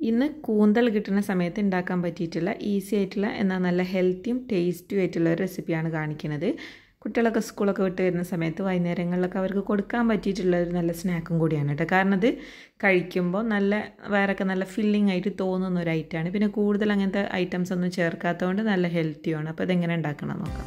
ഇന്ന് കൂന്തൽ കിട്ടുന്ന സമയത്ത് ഉണ്ടാക്കാൻ പറ്റിയിട്ടുള്ള ഈസി ആയിട്ടുള്ള എന്നാൽ നല്ല ഹെൽത്തിയും ടേസ്റ്റിയും ആയിട്ടുള്ള ഒരു റെസിപ്പിയാണ് കാണിക്കുന്നത് കുട്ടികളൊക്കെ സ്കൂളൊക്കെ വിട്ട് വരുന്ന സമയത്ത് വൈകുന്നേരങ്ങളിലൊക്കെ അവർക്ക് കൊടുക്കാൻ പറ്റിയിട്ടുള്ള ഒരു നല്ല സ്നാക്കും കൂടിയാണ് കേട്ടോ കാരണം ഇത് കഴിക്കുമ്പോൾ നല്ല വേറൊക്കെ നല്ല ഫില്ലിംഗ് ആയിട്ട് തോന്നുന്ന ഒരു ഐറ്റമാണ് പിന്നെ കൂടുതൽ അങ്ങനത്തെ ഐറ്റംസ് ഒന്നും ചേർക്കാത്തതുകൊണ്ട് നല്ല ഹെൽത്തിയുമാണ് അപ്പോൾ ഇതെങ്ങനെ ഉണ്ടാക്കണം നോക്കാം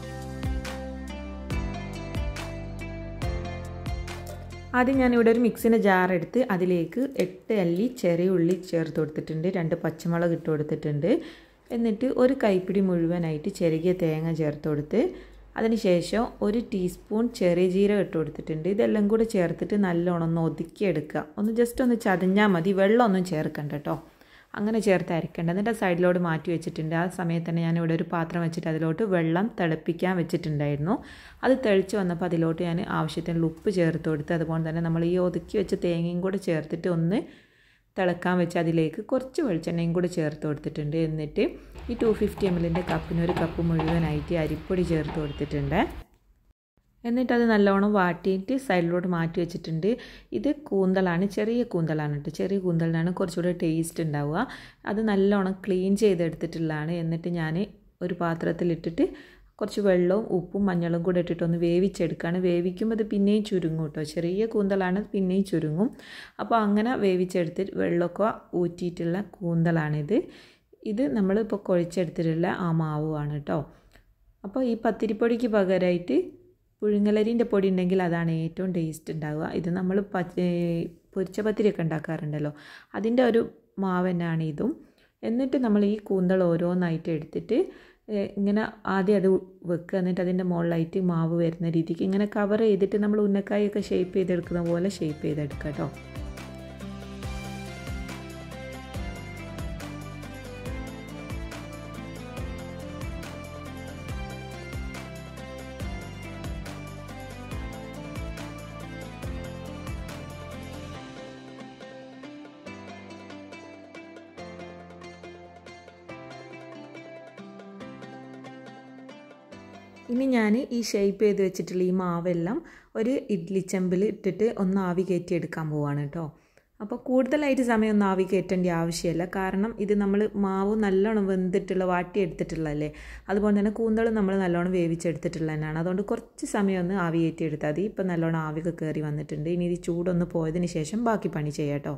ആദ്യം ഞാനിവിടെ ഒരു മിക്സിൻ്റെ ജാർ എടുത്ത് അതിലേക്ക് എട്ട് അല്ലി ചെറിയ ഉള്ളി ചേർത്ത് കൊടുത്തിട്ടുണ്ട് രണ്ട് പച്ചമുളക് ഇട്ട് കൊടുത്തിട്ടുണ്ട് എന്നിട്ട് ഒരു കൈപ്പിടി മുഴുവനായിട്ട് ചെറുകിയ തേങ്ങ ചേർത്ത് കൊടുത്ത് അതിനുശേഷം ഒരു ടീസ്പൂൺ ചെറിയ ജീരകം ഇട്ട് കൊടുത്തിട്ടുണ്ട് ഇതെല്ലാം കൂടെ ചേർത്തിട്ട് നല്ലോണം ഒന്ന് ഒതുക്കിയെടുക്കുക ഒന്ന് ജസ്റ്റ് ഒന്ന് ചതഞ്ഞാൽ മതി വെള്ളമൊന്നും ചേർക്കണ്ട കേട്ടോ അങ്ങനെ ചേർത്ത് അരക്കേണ്ട എന്നിട്ട് സൈഡിലോട്ട് മാറ്റി വെച്ചിട്ടുണ്ട് ആ സമയത്ത് തന്നെ ഞാൻ ഇവിടെ ഒരു പാത്രം വെച്ചിട്ട് അതിലോട്ട് വെള്ളം തിളപ്പിക്കാൻ വെച്ചിട്ടുണ്ടായിരുന്നു അത് തെളിച്ച് വന്നപ്പോൾ അതിലോട്ട് ഞാൻ ആവശ്യത്തിനുള്ള ഉപ്പ് ചേർത്ത് കൊടുത്ത് അതുപോലെ തന്നെ നമ്മൾ ഈ ഒതുക്കി വെച്ച തേങ്ങയും കൂടെ ചേർത്തിട്ട് ഒന്ന് തിളക്കാൻ വെച്ച് അതിലേക്ക് കുറച്ച് വെളിച്ചെണ്ണയും കൂടെ ചേർത്ത് കൊടുത്തിട്ടുണ്ട് എന്നിട്ട് ഈ ടു ഫിഫ്റ്റി എം എല്ലിൻ്റെ കപ്പിന് ഒരു കപ്പ് മുഴുവനായിട്ട് അരിപ്പൊടി ചേർത്ത് കൊടുത്തിട്ടുണ്ട് എന്നിട്ടത് നല്ലോണം വാട്ടിയിട്ട് സൈഡിലോട്ട് മാറ്റി വെച്ചിട്ടുണ്ട് ഇത് കൂന്തലാണ് ചെറിയ കൂന്തലാണ് കേട്ടോ ചെറിയ കൂന്തലിനാണ് കുറച്ചുകൂടെ ടേസ്റ്റ് ഉണ്ടാവുക അത് നല്ലോണം ക്ലീൻ ചെയ്തെടുത്തിട്ടുള്ളതാണ് എന്നിട്ട് ഞാൻ ഒരു പാത്രത്തിലിട്ടിട്ട് കുറച്ച് വെള്ളവും ഉപ്പും മഞ്ഞളും കൂടെ ഇട്ടിട്ടൊന്ന് വേവിച്ചെടുക്കുകയാണ് വേവിക്കുമ്പോൾ അത് പിന്നെയും ചുരുങ്ങും കേട്ടോ ചെറിയ കൂന്തലാണ് പിന്നെയും ചുരുങ്ങും അപ്പോൾ അങ്ങനെ വേവിച്ചെടുത്ത് വെള്ളമൊക്കെ ഊറ്റിയിട്ടുള്ള കൂന്തലാണിത് ഇത് നമ്മളിപ്പോൾ കുഴച്ചെടുത്തിട്ടുള്ള ആ മാവുമാണ് കേട്ടോ അപ്പോൾ ഈ പത്തിരിപ്പൊടിക്ക് പകരമായിട്ട് പുഴുങ്ങലരിൻ്റെ പൊടി ഉണ്ടെങ്കിൽ അതാണ് ഏറ്റവും ടേസ്റ്റ് ഉണ്ടാവുക ഇത് നമ്മൾ പച്ച പൊരിച്ച പത്തിരിയൊക്കെ ഉണ്ടാക്കാറുണ്ടല്ലോ അതിൻ്റെ ഒരു മാവ് തന്നെയാണ് ഇതും എന്നിട്ട് നമ്മൾ ഈ കൂന്തൾ ഓരോന്നായിട്ട് എടുത്തിട്ട് ഇങ്ങനെ ആദ്യം അത് വെക്കുക എന്നിട്ട് അതിൻ്റെ മുകളിലായിട്ട് മാവ് വരുന്ന രീതിക്ക് ഇങ്ങനെ കവർ ചെയ്തിട്ട് നമ്മൾ ഉന്നക്കായൊക്കെ ഷേപ്പ് ചെയ്തെടുക്കുന്ന പോലെ ഷേപ്പ് ചെയ്തെടുക്കുക കേട്ടോ ഇനി ഞാൻ ഈ ഷേപ്പ് ചെയ്ത് വെച്ചിട്ടുള്ള ഈ മാവെല്ലാം ഒരു ഇഡ്ലി ചെമ്പിൽ ഇട്ടിട്ട് ഒന്ന് ആവി കയറ്റി എടുക്കാൻ പോവാണ് കേട്ടോ അപ്പോൾ കൂടുതലായിട്ട് സമയം ഒന്നും ആവി കയറ്റേണ്ട ആവശ്യമില്ല കാരണം ഇത് നമ്മൾ മാവ് നല്ലോണം വെന്തിട്ടുള്ള വാട്ടിയെടുത്തിട്ടുള്ളതല്ലേ അതുപോലെ തന്നെ കൂന്തളും നമ്മൾ നല്ലോണം വേവിച്ചെടുത്തിട്ടുള്ള തന്നെയാണ് അതുകൊണ്ട് കുറച്ച് സമയം ഒന്ന് ആവി കയറ്റി എടുത്താൽ മതി ഇപ്പം നല്ലോണം ആവിയൊക്കെ കയറി വന്നിട്ടുണ്ട് ഇനി ഇത് ചൂടൊന്ന് പോയതിന് ശേഷം ബാക്കി പണി ചെയ്യാം കേട്ടോ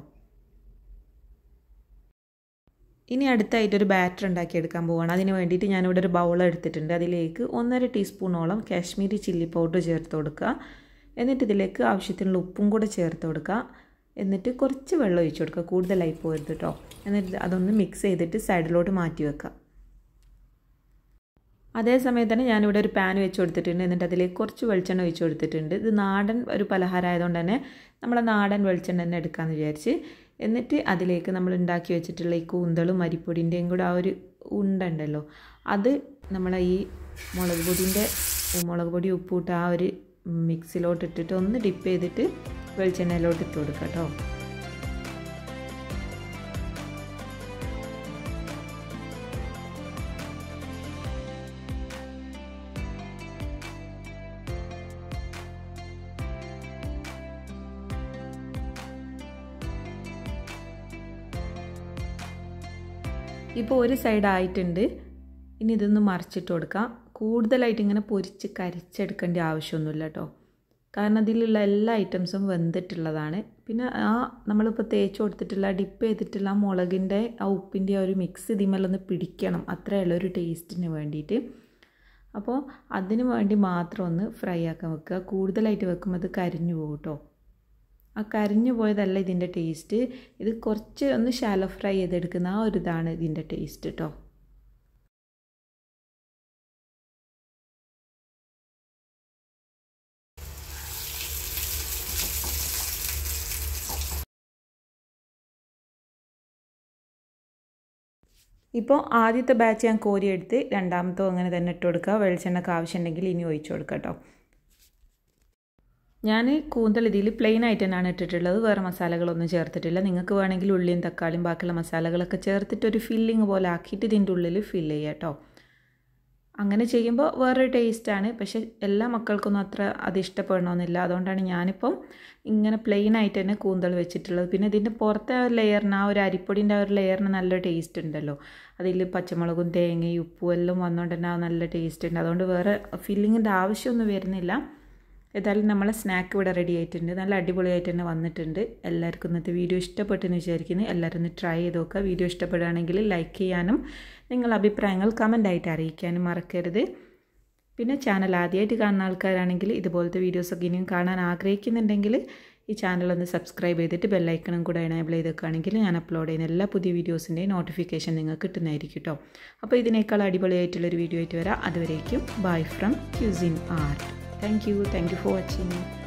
ഇനി അടുത്തായിട്ടൊരു ബാറ്റർ ഉണ്ടാക്കിയെടുക്കാൻ പോവുകയാണ് അതിന് വേണ്ടിയിട്ട് ഞാനിവിടെ ഒരു ബൗൾ എടുത്തിട്ടുണ്ട് അതിലേക്ക് ഒന്നര ടീസ്പൂണോളം കാശ്മീരി ചില്ലി പൗഡർ ചേർത്ത് കൊടുക്കുക എന്നിട്ട് ഇതിലേക്ക് ആവശ്യത്തിനുള്ള ഉപ്പും കൂടെ ചേർത്ത് കൊടുക്കുക എന്നിട്ട് കുറച്ച് വെള്ളം ഒഴിച്ച് കൊടുക്കുക കൂടുതലായി പോരുത് കേട്ടോ എന്നിട്ട് അതൊന്ന് മിക്സ് ചെയ്തിട്ട് സൈഡിലോട്ട് മാറ്റി വെക്കുക അതേ സമയത്ത് തന്നെ ഞാനിവിടെ ഒരു പാൻ വെച്ച് കൊടുത്തിട്ടുണ്ട് എന്നിട്ട് അതിലേക്ക് കുറച്ച് വെളിച്ചെണ്ണ ഒഴിച്ച് കൊടുത്തിട്ടുണ്ട് ഇത് നാടൻ ഒരു പലഹാരം ആയതുകൊണ്ട് തന്നെ നമ്മളെ നാടൻ വെളിച്ചെണ്ണ തന്നെ എടുക്കാമെന്ന് വിചാരിച്ച് എന്നിട്ട് അതിലേക്ക് നമ്മൾ ഉണ്ടാക്കി വെച്ചിട്ടുള്ള ഈ കൂന്തളും അരിപ്പൊടിൻ്റെയും കൂടെ ആ ഒരു ഉണ്ട ഉണ്ടല്ലോ അത് നമ്മളെ ഈ മുളക് പൊടിൻ്റെ മുളക് പൊടി ഉപ്പിട്ട് ആ ഒരു മിക്സിലോട്ട് ഇട്ടിട്ട് ഒന്ന് ഡിപ്പ് ചെയ്തിട്ട് വെളിച്ചെണ്ണയിലോട്ട് ഇട്ട് കൊടുക്കുക കേട്ടോ ഇപ്പോൾ ഒരു സൈഡ് ആയിട്ടുണ്ട് ഇനി ഇതൊന്ന് മറിച്ചിട്ട് കൊടുക്കാം കൂടുതലായിട്ട് ഇങ്ങനെ പൊരിച്ച് കരിച്ചെടുക്കേണ്ട ആവശ്യമൊന്നുമില്ല കേട്ടോ കാരണം അതിലുള്ള എല്ലാ ഐറ്റംസും വെന്തിട്ടുള്ളതാണ് പിന്നെ ആ നമ്മളിപ്പോൾ തേച്ച് കൊടുത്തിട്ടുള്ള ഡിപ്പ് ചെയ്തിട്ടുള്ള ആ മുളകിൻ്റെ ആ ഉപ്പിൻ്റെ ആ ഒരു മിക്സ് ഇതിമേലൊന്ന് പിടിക്കണം അത്രയുള്ള ഒരു ടേസ്റ്റിന് വേണ്ടിയിട്ട് അപ്പോൾ അതിന് വേണ്ടി മാത്രം ഒന്ന് ഫ്രൈ ആക്കാൻ വെക്കുക കൂടുതലായിട്ട് വെക്കുമ്പോൾ അത് കരിഞ്ഞു പോകും കേട്ടോ ആ കരിഞ്ഞു പോയതല്ല ഇതിൻ്റെ ടേസ്റ്റ് ഇത് കുറച്ച് ഒന്ന് ഷാലോ ഫ്രൈ ചെയ്തെടുക്കുന്ന ആ ഒരു ഇതാണ് ഇതിൻ്റെ ടേസ്റ്റ് കേട്ടോ ഇപ്പോൾ ആദ്യത്തെ ബാച്ച് ഞാൻ കോരിയെടുത്ത് രണ്ടാമത്തോ അങ്ങനെ തന്നെ ഇട്ട് കൊടുക്കുക വെളിച്ചെണ്ണക്ക് ആവശ്യമുണ്ടെങ്കിൽ ഇനി ഒഴിച്ചു കൊടുക്കുക കേട്ടോ ഞാൻ കൂന്തൽ ഇതിൽ പ്ലെയിൻ ആയിട്ട് തന്നെയാണ് ഇട്ടിട്ടുള്ളത് വേറെ മസാലകളൊന്നും ചേർത്തിട്ടില്ല നിങ്ങൾക്ക് വേണമെങ്കിൽ ഉള്ളിയും തക്കാളിയും ബാക്കിയുള്ള മസാലകളൊക്കെ ചേർത്തിട്ട് ഒരു ഫില്ലിങ് പോലെ ആക്കിയിട്ട് ഇതിൻ്റെ ഉള്ളിൽ ഫില്ല് ചെയ്യുക കേട്ടോ അങ്ങനെ ചെയ്യുമ്പോൾ വേറൊരു ടേസ്റ്റാണ് പക്ഷേ എല്ലാ മക്കൾക്കൊന്നും അത്ര അത് ഇഷ്ടപ്പെടണമെന്നില്ല അതുകൊണ്ടാണ് ഞാനിപ്പം ഇങ്ങനെ പ്ലെയിൻ ആയിട്ട് തന്നെ കൂന്തൽ വെച്ചിട്ടുള്ളത് പിന്നെ ഇതിൻ്റെ പുറത്തെ ആ ഒരു ലെയറിന് ആ ഒരു അരിപ്പൊടിൻ്റെ ആ ഒരു ലെയറിന് നല്ല ടേസ്റ്റ് ഉണ്ടല്ലോ അതിൽ പച്ചമുളകും തേങ്ങയും ഉപ്പും എല്ലാം വന്നുകൊണ്ട് തന്നെ ആ നല്ല ടേസ്റ്റ് ഉണ്ട് അതുകൊണ്ട് വേറെ ഫില്ലിങ്ങിൻ്റെ ആവശ്യമൊന്നും വരുന്നില്ല ഏതായാലും നമ്മളെ സ്നാക്ക് ഇവിടെ റെഡി ആയിട്ടുണ്ട് നല്ല അടിപൊളിയായിട്ട് തന്നെ വന്നിട്ടുണ്ട് എല്ലാവർക്കും ഇന്നത്തെ വീഡിയോ ഇഷ്ടപ്പെട്ടെന്ന് വിചാരിക്കുന്നു എല്ലാവരും ഒന്ന് ട്രൈ ചെയ്ത് നോക്കുക വീഡിയോ ഇഷ്ടപ്പെടുകയാണെങ്കിൽ ലൈക്ക് ചെയ്യാനും നിങ്ങളുടെ അഭിപ്രായങ്ങൾ കമൻ്റായിട്ട് അറിയിക്കാനും മറക്കരുത് പിന്നെ ചാനൽ ആദ്യമായിട്ട് കാണുന്ന ആൾക്കാരാണെങ്കിൽ ഇതുപോലത്തെ വീഡിയോസൊക്കെ ഇനിയും കാണാൻ ആഗ്രഹിക്കുന്നുണ്ടെങ്കിൽ ഈ ചാനലൊന്ന് സബ്സ്ക്രൈബ് ചെയ്തിട്ട് ബെല്ലൈക്കണും കൂടെ എനേബിൾ ചെയ്തേക്കുകയാണെങ്കിൽ ഞാൻ അപ്ലോഡ് ചെയ്യുന്ന എല്ലാ പുതിയ വീഡിയോസിൻ്റെയും നോട്ടിഫിക്കേഷൻ നിങ്ങൾക്ക് കിട്ടുന്നതായിരിക്കും കേട്ടോ അപ്പോൾ ഇതിനേക്കാൾ അടിപൊളിയായിട്ടുള്ളൊരു വീഡിയോ ആയിട്ട് വരാം അതുവരേക്കും bye from cuisine art thank you thank you for watching